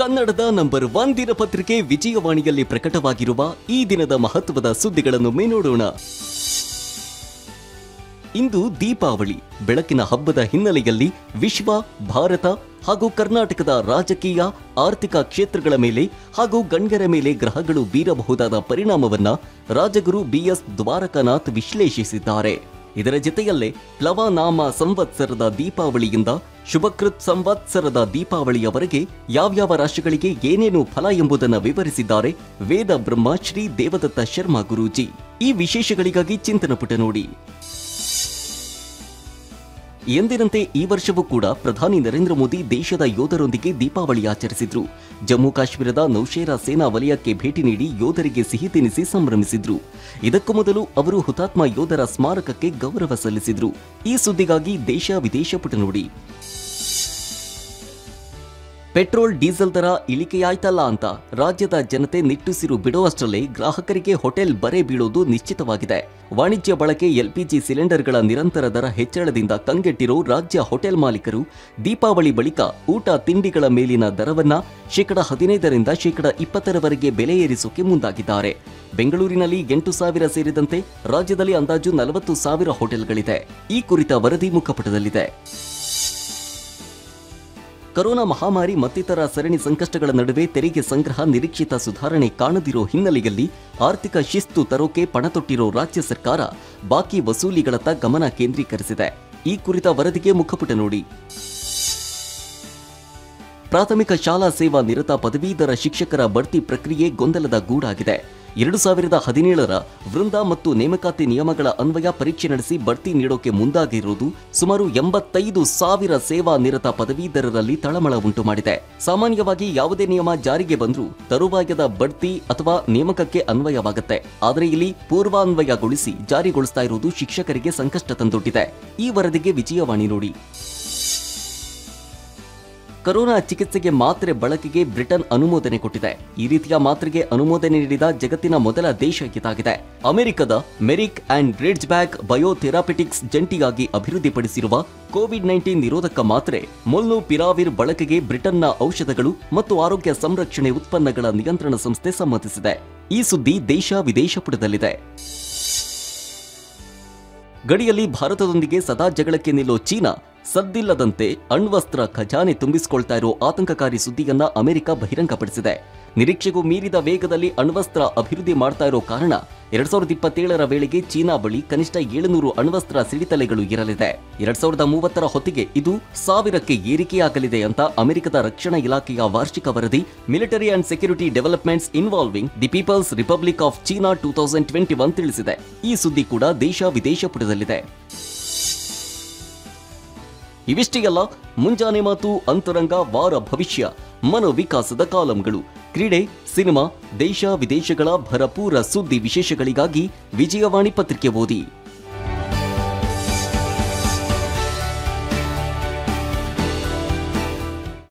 ಕನ್ನಡದ number one ದಿನಪತ್ರಿಕೆ ವಿಜಯವಾಣಿಯಲ್ಲಿ ಪ್ರಕಟವಾಗಿರುವ ಈ ದಿನದ ಮಹತ್ವದ ಸುದ್ದಿಗಳನ್ನೊಮ್ಮೆ ನೋಡೋಣ ಇಂದು ದೀಪಾವಳಿ ಬೆಳಕಿನ ಹಬ್ಬದ ಹಿನ್ನೆಲೆಯಲ್ಲಿ ವಿಶ್ವ ಭಾರತ ಹಾಗೂ ಕರ್ನಾಟಕದ ರಾಜಕೀಯ ಆರ್ಥಿಕ ಕ್ಷೇತ್ರಗಳ ಮೇಲೆ ಹಾಗೂ ಗಣ್ಯರ ಮೇಲೆ ಗ್ರಹಗಳು ಬೀರಬಹುದಾದ ಪರಿಣಾಮವನ್ನ ರಾಜಗುರು ಬಿಎಸ್ ದ್ವಾರಕನಾಥ್ ವಿಶ್ಲೇಷಿಸಿದ್ದಾರೆ ಇದರ ಜೊತೆಯಲ್ಲೇ ಪ್ಲವನಾಮ ಸಂವತ್ಸರದ ದೀಪಾವಳಿಯಿಂದ ಶುಭಕೃತ್ ಸಂವತ್ಸರದ ದೀಪಾವಳಿಯವರೆಗೆ ಯಾವ್ಯಾವ ರಾಶಿಗಳಿಗೆ ಏನೇನು ಫಲ ಎಂಬುದನ್ನು ವಿವರಿಸಿದ್ದಾರೆ ವೇದ ಬ್ರಹ್ಮ ಶ್ರೀ ದೇವದತ್ತ ಶರ್ಮಾ ಗುರೂಜಿ ಈ ವಿಶೇಷಗಳಿಗಾಗಿ ಚಿಂತನ ಪುಟ ನೋಡಿ ಎಂದಿನಂತೆ ಈ ವರ್ಷವೂ ಕೂಡ ಪ್ರಧಾನಿ ನರೇಂದ್ರ ಮೋದಿ ದೇಶದ ಯೋಧರೊಂದಿಗೆ ದೀಪಾವಳಿ ಆಚರಿಸಿದ್ರು ಜಮ್ಮು ಕಾಶ್ಮೀರದ ನೌಶೇರಾ ಸೇನಾ ವಲಯಕ್ಕೆ ಭೇಟಿ ನೀಡಿ ಯೋಧರಿಗೆ ಸಿಹಿ ತಿನಿಸಿ ಸಂಭ್ರಮಿಸಿದ್ರು ಇದಕ್ಕೂ ಮೊದಲು ಅವರು ಹುತಾತ್ಮ ಯೋಧರ ಸ್ಮಾರಕಕ್ಕೆ ಗೌರವ ಸಲ್ಲಿಸಿದ್ರು ಈ ಸುದ್ದಿಗಾಗಿ ದೇಶ ವಿದೇಶ ಪುಟ ನೋಡಿ ಪೆಟ್ರೋಲ್ ಡೀಸೆಲ್ ದರ ಇಳಿಕೆಯಾಯ್ತಲ್ಲ ಅಂತ ರಾಜ್ಯದ ಜನತೆ ನಿಟ್ಟುಸಿರು ಬಿಡುವಷ್ಟರಲ್ಲೇ ಗ್ರಾಹಕರಿಗೆ ಹೋಟೆಲ್ ಬರೆ ಬೀಳೋದು ನಿಶ್ಚಿತವಾಗಿದೆ ವಾಣಿಜ್ಯ ಬಳಕೆ ಎಲ್ಪಿಜಿ ಸಿಲಿಂಡರ್ಗಳ ನಿರಂತರ ದರ ಹೆಚ್ಚಳದಿಂದ ಕಂಗೆಟ್ಟಿರೋ ರಾಜ್ಯ ಹೋಟೆಲ್ ಮಾಲೀಕರು ದೀಪಾವಳಿ ಬಳಿಕ ಊಟ ತಿಂಡಿಗಳ ಮೇಲಿನ ದರವನ್ನ ಶೇಕಡ ಹದಿನೈದರಿಂದ ಶೇಕಡ ಇಪ್ಪತ್ತರವರೆಗೆ ಬೆಲೆ ಏರಿಸೋಕೆ ಮುಂದಾಗಿದ್ದಾರೆ ಬೆಂಗಳೂರಿನಲ್ಲಿ ಎಂಟು ಸಾವಿರ ಸೇರಿದಂತೆ ರಾಜ್ಯದಲ್ಲಿ ಅಂದಾಜು ನಲವತ್ತು ಸಾವಿರ ಹೋಟೆಲ್ಗಳಿದೆ ಈ ಕುರಿತ ವರದಿ ಮುಖಪುಟದಲ್ಲಿದೆ ಕೊರೋನಾ ಮಹಾಮಾರಿ ಮತ್ತಿತರ ಸರಣಿ ಸಂಕಷ್ಟಗಳ ನಡುವೆ ತೆರಿಗೆ ಸಂಗ್ರಹ ನಿರೀಕ್ಷಿತ ಸುಧಾರಣೆ ಕಾಣದಿರೋ ಹಿನ್ನೆಲೆಯಲ್ಲಿ ಆರ್ಥಿಕ ಶಿಸ್ತು ತರೋಕೆ ಪಣ ತೊಟ್ಟಿರೋ ರಾಜ್ಯ ಸರ್ಕಾರ ಬಾಕಿ ವಸೂಲಿಗಳತ್ತ ಗಮನ ಕೇಂದ್ರೀಕರಿಸಿದೆ ಈ ಕುರಿತ ವರದಿಗೆ ಮುಖಪುಟ ನೋಡಿ ಪ್ರಾಥಮಿಕ ಶಾಲಾ ಸೇವಾ ನಿರತ ಪದವೀಧರ ಶಿಕ್ಷಕರ ಬಡ್ತಿ ಪ್ರಕ್ರಿಯೆ ಗೊಂದಲದ ಗೂಡಾಗಿದೆ ಎರಡು ಸಾವಿರದ ಹದಿನೇಳರ ವೃಂದ ಮತ್ತು ನೇಮಕಾತಿ ನಿಯಮಗಳ ಅನ್ವಯ ಪರೀಕ್ಷೆ ನಡೆಸಿ ಬಡ್ತಿ ನೀಡೋಕೆ ಮುಂದಾಗಿರುವುದು ಸುಮಾರು ಎಂಬತ್ತೈದು ಸಾವಿರ ಸೇವಾ ನಿರತ ಪದವೀಧರರಲ್ಲಿ ತಳಮಳ ಉಂಟು ಮಾಡಿದೆ ಸಾಮಾನ್ಯವಾಗಿ ಯಾವುದೇ ನಿಯಮ ಜಾರಿಗೆ ಬಂದರೂ ತರುವಾಯದ ಬಡ್ತಿ ಅಥವಾ ನೇಮಕಕ್ಕೆ ಅನ್ವಯವಾಗುತ್ತೆ ಆದರೆ ಇಲ್ಲಿ ಪೂರ್ವಾನ್ವಯಗೊಳಿಸಿ ಜಾರಿಗೊಳಿಸ್ತಾ ಇರುವುದು ಶಿಕ್ಷಕರಿಗೆ ಸಂಕಷ್ಟ ತಂದೊಡ್ಡಿದೆ ಈ ವರದಿಗೆ ವಿಜಯವಾಣಿ ನೋಡಿ ಕೊರೋನಾ ಚಿಕಿತ್ಸೆಗೆ ಮಾತ್ರೆ ಬಳಕೆಗೆ ಬ್ರಿಟನ್ ಅನುಮೋದನೆ ಕೊಟ್ಟಿದೆ ಈ ರೀತಿಯ ಮಾತ್ರೆಗೆ ಅನುಮೋದನೆ ನೀಡಿದ ಜಗತ್ತಿನ ಮೊದಲ ದೇಶ ಇದಾಗಿದೆ ಅಮೆರಿಕದ Merck and Ridgeback biotherapeutics ಜಂಟಿಯಾಗಿ ಅಭಿವೃದ್ಧಿಪಡಿಸಿರುವ ಕೋವಿಡ್ ನೈನ್ಟೀನ್ ನಿರೋಧಕ ಮಾತ್ರೆ ಮೊಲ್ನು ಪಿರಾವಿರ್ ಬಳಕೆಗೆ ಬ್ರಿಟನ್ನ ಔಷಧಗಳು ಮತ್ತು ಆರೋಗ್ಯ ಸಂರಕ್ಷಣೆ ಉತ್ಪನ್ನಗಳ ನಿಯಂತ್ರಣ ಸಂಸ್ಥೆ ಸಮ್ಮತಿಸಿದೆ ಈ ಸುದ್ದಿ ದೇಶ ವಿದೇಶ ಪುಟದಲ್ಲಿದೆ ಗಡಿಯಲ್ಲಿ ಭಾರತದೊಂದಿಗೆ ಸದಾ ಜಗಳಕ್ಕೆ ನಿಲ್ಲೋ ಚೀನಾ ಸದ್ದಿಲ್ಲದಂತೆ ಅಣ್ವಸ್ತ್ರ ಖಜಾನೆ ತುಂಬಿಸಿಕೊಳ್ತಾ ಇರೋ ಆತಂಕಕಾರಿ ಸುದ್ದಿಯನ್ನ ಅಮೆರಿಕ ಬಹಿರಂಗಪಡಿಸಿದೆ ನಿರೀಕ್ಷೆಗೂ ಮೀರಿದ ವೇಗದಲ್ಲಿ ಅಣ್ವಸ್ತ್ರ ಅಭಿವೃದ್ಧಿ ಮಾಡ್ತಾ ಇರೋ ಕಾರಣ ಎರಡ್ ಸಾವಿರದ ಇಪ್ಪತ್ತೇಳರ ವೇಳೆಗೆ ಚೀನಾ ಬಳಿ ಕನಿಷ್ಠ ಏಳುನೂರು ಅಣ್ವಸ್ತ್ರ ಸಿಡಿತಲೆಗಳು ಇರಲಿದೆ ಎರಡ್ ಸಾವಿರದ ಮೂವತ್ತರ ಹೊತ್ತಿಗೆ ಇದು ಸಾವಿರಕ್ಕೆ ಏರಿಕೆಯಾಗಲಿದೆ ಅಂತ ಅಮೆರಿಕದ ರಕ್ಷಣಾ ಇಲಾಖೆಯ ವಾರ್ಷಿಕ ವರದಿ military and security developments involving the People's Republic of China two thousand twenty one ತಿಳಿಸಿದೆ ಈ ಸುದ್ದಿ ಕೂಡ ದೇಶ ವಿದೇಶ ಪುಟದಲ್ಲಿದೆ ಇವಿಷ್ಟೇ ಅಲ್ಲ ಮುಂಜಾನೆ ಮಾತು ಅಂತರಂಗ ವಾರ ಭವಿಷ್ಯ ಮನೋವಿಕಾಸದ ಕಾಲಂಗಳು ಕ್ರೀಡೆ ಸಿನಿಮಾ ದೇಶ ವಿದೇಶಗಳ ಭರಪೂರ ಸುದ್ದಿ ವಿಶೇಷಗಳಿಗಾಗಿ ವಿಜಯವಾಣಿ ಪತ್ರಿಕೆ ಓದಿ